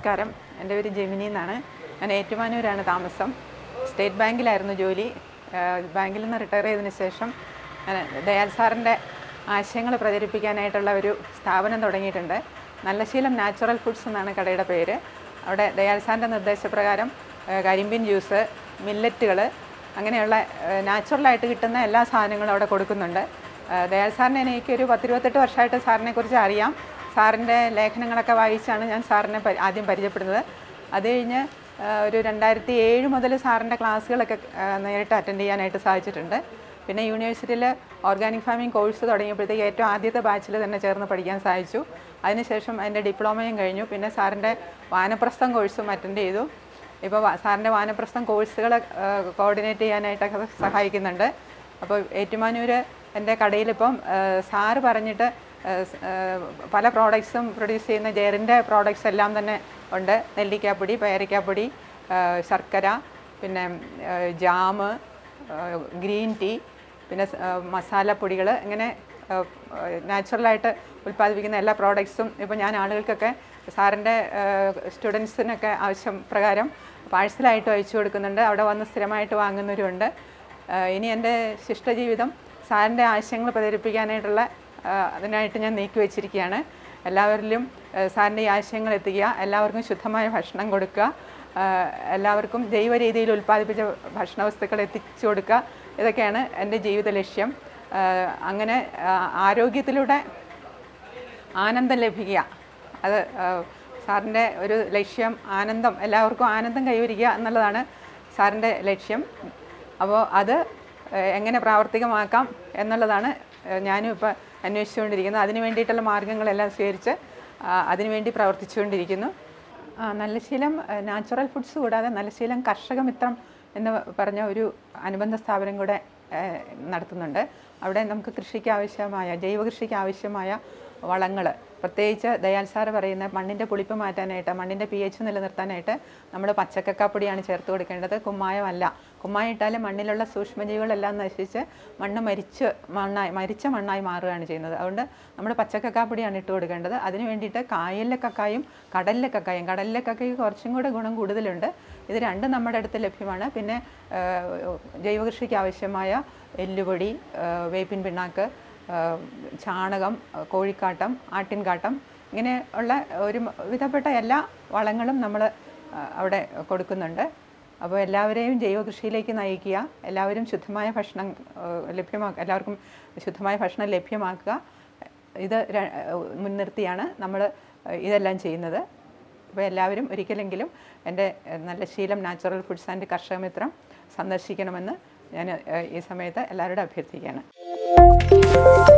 നമസ്കാരം എൻ്റെ പേര് ജെമിനി എന്നാണ് ഞാൻ ഏറ്റുമാനൂരാണ് താമസം സ്റ്റേറ്റ് ബാങ്കിലായിരുന്നു ജോലി ഏഹ് ബാങ്കിൽ നിന്ന് റിട്ടയർ ചെയ്തതിന് ശേഷം ഞാൻ ദയാൽ സാറിൻ്റെ ആശയങ്ങൾ പ്രചരിപ്പിക്കാനായിട്ടുള്ള ഒരു സ്ഥാപനം തുടങ്ങിയിട്ടുണ്ട് നല്ല ശീലം നാച്ചുറൽ ഫുഡ്സ് എന്നാണ് കടയുടെ പേര് അവിടെ ദയാൽ സാറിൻ്റെ നിർദ്ദേശപ്രകാരം ഏഹ് കരിമ്പിൻ ജ്യൂസ് മില്ലറ്റുകൾ അങ്ങനെയുള്ള ഏഹ് നാച്ചുറലായിട്ട് കിട്ടുന്ന എല്ലാ സാധനങ്ങളും അവിടെ കൊടുക്കുന്നുണ്ട് ഏഹ് ദയാൽ സാറിനെ എനിക്കൊരു പത്തിരുപത്തെട്ട് വർഷമായിട്ട് സാറിനെ കുറിച്ച് അറിയാം സാറിൻ്റെ ലേഖനങ്ങളൊക്കെ വായിച്ചാണ് ഞാൻ സാറിനെ പരി- ആദ്യം പരിചയപ്പെടുന്നത് അത് കഴിഞ്ഞ് ആ, ഒരു രണ്ടായിരത്തി ഏഴ് മുതൽ സാറിൻ്റെ ക്ലാസ്സുകളൊക്കെ ആ, നേരിട്ട് അറ്റൻഡ് ചെയ്യാനായിട്ട് സാധിച്ചിട്ടുണ്ട് പിന്നെ യൂണിവേഴ്സിറ്റിയിൽ ഓർഗാനിക് ഫാമിംഗ് കോഴ്സ് തുടങ്ങിയപ്പോഴത്തേക്ക് ഏറ്റവും ആദ്യത്തെ ബാച്ചിൽ തന്നെ ചേർന്ന് പഠിക്കാൻ സാധിച്ചു അതിനുശേഷം എൻ്റെ ഡിപ്ലോമയും കഴിഞ്ഞു പിന്നെ സാറിൻ്റെ വാനപ്രസ്ഥം കോഴ്സും അറ്റൻഡ് ചെയ്തു ഇപ്പോൾ സാറിൻ്റെ വാനപ്രസ്ഥം കോഴ്സുകൾ കോർഡിനേറ്റ് ചെയ്യാനായിട്ടൊക്കെ സഹായിക്കുന്നുണ്ട് അപ്പോൾ ഏറ്റുമാനൂർ എൻ്റെ കടയിലിപ്പം ആ, സാറ് പറഞ്ഞിട്ട് ആ, സ്- ആ, പല പ്രോഡക്ട്സും പ്രൊഡ്യൂസ് ചെയ്യുന്ന ജെയറിൻ്റെ പ്രോഡക്ട്സ് എല്ലാം തന്നെ ഉണ്ട് നെല്ലിക്കാപ്പൊടി പേരയ്ക്കാപ്പൊടി ആ, ശർക്കര പിന്നെ ആ, ജാമ് ആ, ഗ്രീൻ ടീ പിന്നെ സ്- ആ, മസാലപ്പൊടികൾ ഇങ്ങനെ നാച്ചുറലായിട്ട് ഉൽപ്പാദിപ്പിക്കുന്ന എല്ലാ പ്രോഡക്ട്സും ഇപ്പോൾ ഞാൻ ആളുകൾക്കൊക്കെ സാറിൻ്റെ സ്റ്റുഡൻസിനൊക്കെ ആവശ്യം പ്രകാരം പാഴ്സലായിട്ട് അയച്ചു കൊടുക്കുന്നുണ്ട് അവിടെ വന്ന് സ്ഥിരമായിട്ട് വാങ്ങുന്നവരുണ്ട് ആ, ഇനി എൻ്റെ ശിഷ്ടജീവിതം സാറിൻ്റെ ആശയങ്ങൾ പ്രചരിപ്പിക്കാനായിട്ടുള്ള ആ, അതിനായിട്ട് ഞാൻ നീക്കി വെച്ചിരിക്കുകയാണ് എല്ലാവരിലും ആ, സാറിൻ്റെ ഈ ആശയങ്ങൾ എത്തിക്കുക എല്ലാവർക്കും ശുദ്ധമായ ഭക്ഷണം കൊടുക്കുക ആ, എല്ലാവർക്കും ജൈവ രീതിയിൽ ഉൽപ്പാദിപ്പിച്ച ഭക്ഷണ വസ്തുക്കൾ എത്തിച്ചു കൊടുക്കുക ഇതൊക്കെയാണ് എൻ്റെ ജീവിത ലക്ഷ്യം ആ, അങ്ങനെ ആ, ആരോഗ്യത്തിലൂടെ ആനന്ദം ലഭിക്കുക അത് ആ, സാറിൻ്റെ ഒരു ലക്ഷ്യം ആനന്ദം എല്ലാവർക്കും ആനന്ദം കൈവരിക്കുക എന്നുള്ളതാണ് സാറിൻ്റെ ലക്ഷ്യം അപ്പോൾ അത് ആ, എങ്ങനെ പ്രാവർത്തികമാക്കാം എന്നുള്ളതാണ് ആ, ഞാനും ഇപ്പോൾ അന്വേഷിച്ചുകൊണ്ടിരിക്കുന്നത് അതിന് വേണ്ടിയിട്ടുള്ള മാർഗ്ഗങ്ങളെല്ലാം സ്വീകരിച്ച് ആ, അതിനുവേണ്ടി പ്രവർത്തിച്ചുകൊണ്ടിരിക്കുന്നു ആ, നല്ല ശീലം ആ, നാച്ചുറൽ ഫുഡ്സ് കൂടാതെ നല്ല ശീലം കർഷക മിത്രം എന്ന് പറഞ്ഞ ഒരു അനുബന്ധ സ്ഥാപനം കൂടെ ആ, നടത്തുന്നുണ്ട് അവിടെ നമുക്ക് കൃഷിക്ക് ആവശ്യമായ ജൈവ കൃഷിക്ക് ആവശ്യമായ വളങ്ങൾ പ്രത്യേകിച്ച് ദയാൽ സാറ് പറയുന്ന മണ്ണിൻ്റെ പുളിപ്പ് മാറ്റാനായിട്ട് മണ്ണിൻ്റെ പി എച്ച് നിലനിർത്താനായിട്ട് നമ്മൾ പച്ചക്കക്കാപ്പൊടിയാണ് ചേർത്ത് കൊടുക്കേണ്ടത് കുമ്മായമല്ല കുമ്മായം ഇട്ടാൽ മണ്ണിലുള്ള സൂക്ഷ്മജീവികളെല്ലാം നശിച്ച് മണ്ണ് മരിച്ച് മണ്ണായി മരിച്ച മണ്ണായി മാറുകയാണ് ചെയ്യുന്നത് അതുകൊണ്ട് നമ്മൾ പച്ചക്കക്കാപ്പൊടിയാണ് ഇട്ട് കൊടുക്കേണ്ടത് അതിന് വേണ്ടിയിട്ട് കായലിലെ കക്കായും കടലിലെ കക്കായും കടലിലെ കക്കയ്ക്ക് കുറച്ചും കൂടെ ഗുണം കൂടുതലുണ്ട് ഇത് രണ്ടും നമ്മുടെ അടുത്ത് ലഭ്യമാണ് പിന്നെ ആ, ജൈവകൃഷിക്ക് ആവശ്യമായ എല്ലുപൊടി ആ, വേപ്പിൻ പിണ്ണാക്ക് ആ, ചാണകം ആ, കോഴിക്കാട്ടം ആട്ടിൻകാട്ടം ഇങ്ങനെ ഉള്ള ഒരു വിധപ്പെട്ട എല്ലാ വളങ്ങളും നമ്മൾ അവിടെ കൊടുക്കുന്നുണ്ട് അപ്പോൾ എല്ലാവരെയും ജൈവ കൃഷിയിലേക്ക് നയിക്കുക എല്ലാവരും ശുദ്ധമായ ഭക്ഷണം ലഭ്യമാക്കുക എല്ലാവർക്കും ശുദ്ധമായ ഭക്ഷണം ലഭ്യമാക്കുക ഇത് ര- മുൻനിർത്തിയാണ് നമ്മൾ ഇതെല്ലാം ചെയ്യുന്നത് അപ്പോൾ എല്ലാവരും ഒരിക്കലെങ്കിലും എൻ്റെ നല്ല ശീലം നാച്ചുറൽ ഫുഡ്സ് ആൻഡ് കർഷക മിത്രം സന്ദർശിക്കണമെന്ന് ഞാൻ ഈ സമയത്ത് എല്ലാവരോടും അഭ്യർത്ഥിക്കുകയാണ്